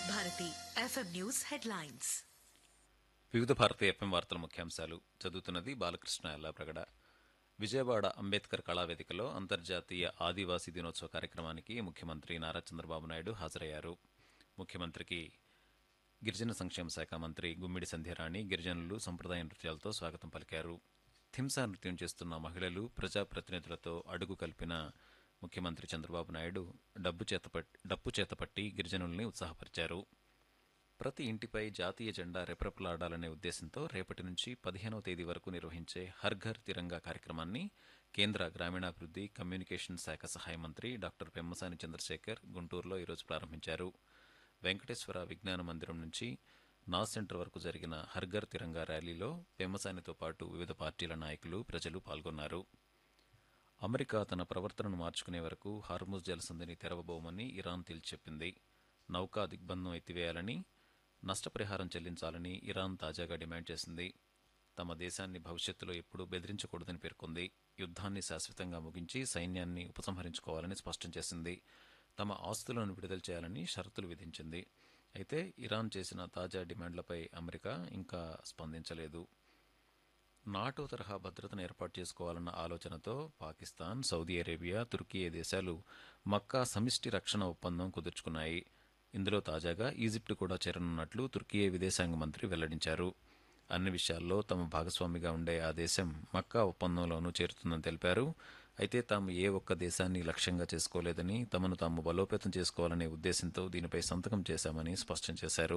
Bharati FM news headlines వివిధ Bharati FM వార్తల ముఖ్యాంశాలు చదువుతున్నది బాలకృష్ణ ఎల్లాప్రగడ విజయవాడ అంబేద్కర్ కళావేదికలో అంతర్జాతీయ ఆదివాసీ దినోత్సవ కార్యక్రమానికి ముఖ్యమంత్రి నారా చంద్రబాబు నాయుడు హాజరయ్యారు ముఖ్యమంత్రికి గిరిజన సంక్షేమ శాఖ మంత్రి గుమ్మిడి సంధ్యరాణి గిరిజనులు సంప్రదాయ నృత్యాలతో స్వాగతం పలికారు థింసా నృత్యం చేస్తున్న మహిళలు ప్రజాప్రతినిధులతో అడుగు కలిపిన ముఖ్యమంత్రి చంద్రబాబు నాయుడు డబ్బు చేతపట్టి డప్పు చేతపట్టి గిరిజనుల్ని ఉత్సాహపరిచారు ప్రతి ఇంటిపై జాతీయ జెండా రెపరెపలాడాలనే ఉద్దేశంతో రేపటి నుంచి పదిహేనవ తేదీ వరకు నిర్వహించే హర్ ఘర్ తిరంగా కార్యక్రమాన్ని కేంద్ర గ్రామీణాభివృద్ధి కమ్యూనికేషన్ శాఖ సహాయ మంత్రి డాక్టర్ పెమ్మసాని చంద్రశేఖర్ గుంటూరులో ఈరోజు ప్రారంభించారు వెంకటేశ్వర విజ్ఞాన మందిరం నుంచి నా సెంటర్ వరకు జరిగిన హర్ ఘర్ తిరంగా ర్యాలీలో పెమ్మసానితో పాటు వివిధ పార్టీల నాయకులు ప్రజలు పాల్గొన్నారు అమెరికా తన ప్రవర్తనను మార్చుకునే వరకు హార్ముజ్ జలసంధిని తెరవబోమని ఇరాన్ తేల్చెప్పింది నౌకా దిగ్బంధం ఎత్తివేయాలని నష్టపరిహారం చెల్లించాలని ఇరాన్ తాజాగా డిమాండ్ చేసింది తమ దేశాన్ని భవిష్యత్తులో ఎప్పుడూ బెదిరించకూడదని పేర్కొంది యుద్ధాన్ని శాశ్వతంగా ముగించి సైన్యాన్ని ఉపసంహరించుకోవాలని స్పష్టం చేసింది తమ ఆస్తులను విడుదల చేయాలని షరతులు విధించింది అయితే ఇరాన్ చేసిన తాజా డిమాండ్లపై అమెరికా ఇంకా స్పందించలేదు నాటో తరహా భద్రతను ఏర్పాటు చేసుకోవాలన్న ఆలోచనతో పాకిస్తాన్ సౌదీ అరేబియా తుర్కీ దేశాలు మక్కా సమిష్టి రక్షణ ఒప్పందం కుదుర్చుకున్నాయి ఇందులో తాజాగా ఈజిప్ట్ కూడా చేరనున్నట్లు తుర్కీ విదేశాంగ మంత్రి వెల్లడించారు అన్ని విషయాల్లో తమ భాగస్వామిగా ఉండే ఆ దేశం మక్కా ఒప్పందంలోనూ చేరుతుందని తెలిపారు అయితే తాము ఏ ఒక్క దేశాన్ని లక్ష్యంగా చేసుకోలేదని తమను తాము బలోపేతం చేసుకోవాలనే ఉద్దేశంతో దీనిపై సంతకం చేశామని స్పష్టం చేశారు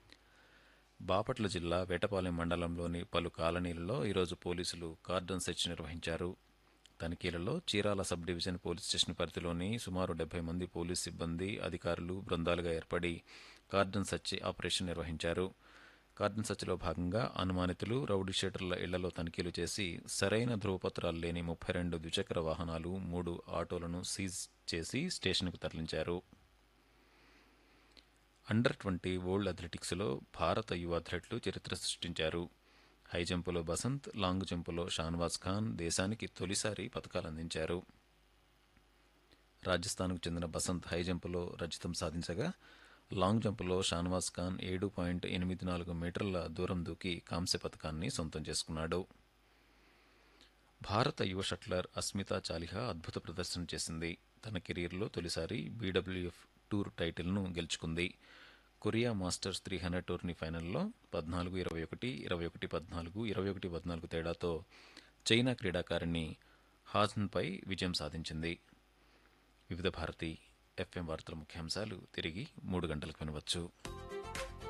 బాపట్ల జిల్లా వేటపాలెం మండలంలోని పలు కాలనీలలో ఈరోజు పోలీసులు కార్డన్ సెర్చ్ నిర్వహించారు తనిఖీలలో Chirala sub division police station పరిధిలోని సుమారు డెబ్బై మంది పోలీస్ సిబ్బంది అధికారులు బృందాలుగా ఏర్పడి కార్డన్ సెర్చ్ ఆపరేషన్ నిర్వహించారు కార్డన్ సెర్చ్లో భాగంగా అనుమానితులు రౌడీ షీటర్ల ఇళ్లలో తనిఖీలు చేసి సరైన ధృవపత్రాలు లేని ముప్పై రెండు ద్విచక్ర వాహనాలు మూడు ఆటోలను సీజ్ చేసి స్టేషన్కు తరలించారు అండర్ ట్వంటీ వరల్డ్ అథ్లెటిక్స్లో భారత యువ అథ్లెట్లు చరిత్ర సృష్టించారు హై జంపులో బసంత్ లాంగ్ జంపులో షాన్వాజ్ ఖాన్ దేశానికి తొలిసారి పథకాలు అందించారు రాజస్థాన్కు చెందిన బసంత్ హై జంపులో రజతం సాధించగా లాంగ్ జంపులో షాన్వాజ్ ఖాన్ ఏడు పాయింట్ ఎనిమిది నాలుగు మీటర్ల దూరం దూకి కాంస్య పథకాన్ని సొంతం చేసుకున్నాడు భారత యువ షట్లర్ అస్మితా చాలిహా అద్భుత ప్రదర్శన చేసింది తన కెరీర్లో తొలిసారి బీడబ్ల్యూఎఫ్ టూర్ టైటిల్ను గెలుచుకుంది Korea masters three hundred tourney ఫైనల్లో పద్నాలుగు ఇరవై ఒకటి ఇరవై ఒకటి పద్నాలుగు ఇరవై ఒకటి పద్నాలుగు తేడాతో చైనా క్రీడాకారిణి హాజన్పై విజయం సాధించింది వివిధ భారతి ఎఫ్ఎం వార్తల ముఖ్యాంశాలు తిరిగి మూడు గంటలకు వినవచ్చు